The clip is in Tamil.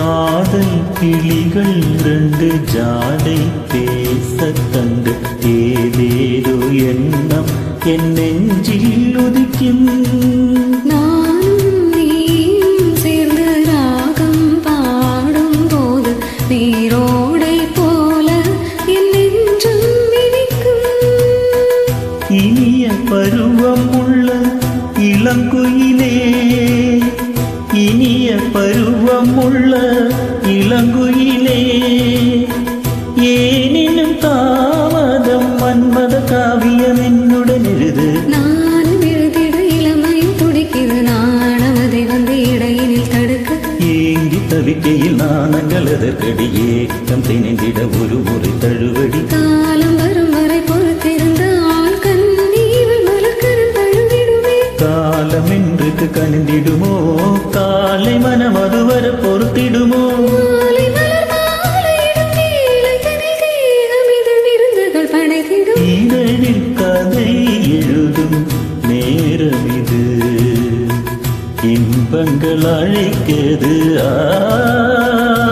காதல் கிளிகள் ரெண்டு ஜாடை பேச கண்டு ஏதேதோ எண்ணம் என் நெஞ்சில் உதிக்கும் நானும் நீயும் சேர்ந்து ராகம் பாடும் போது நீரோடை போல என் நெஞ்சம் இனிக்கும் இனிய பருவம் உள்ள இளங்குயிலே இனிய பருவம் உள்ள இளங்குயிலே ஏனினும் தாமதம் மன்மத காவியம் என்னுடன் எழுது நான் விழுதிட இளமையும் துடிக்குது நாணவதை வந்து இடையினில் தடுக்க ஏங்கி தவிக்கையில் நாணங்கள் எதற்கடி ஏக்கம் திணிந்திட ஒரு முறை தழுவடி காலம் வரும் வரை பொறுத்திருந்தால் கண்ணீரில் மலர்கரம் தழுவிடுமே காலம் இன்றுக்கு கணிந்திடுமோ காலை மனம் அதுவர பொறுத்திடுமோ மாலை மலர் மாலையிடும் நீலக்கனில் தேகம் இதழ் விருந்துகள் படைத்திடும் இதழில் கதை எழுதும் நேரம் இது இன்பங்கள் அழைக்கிறது ஆ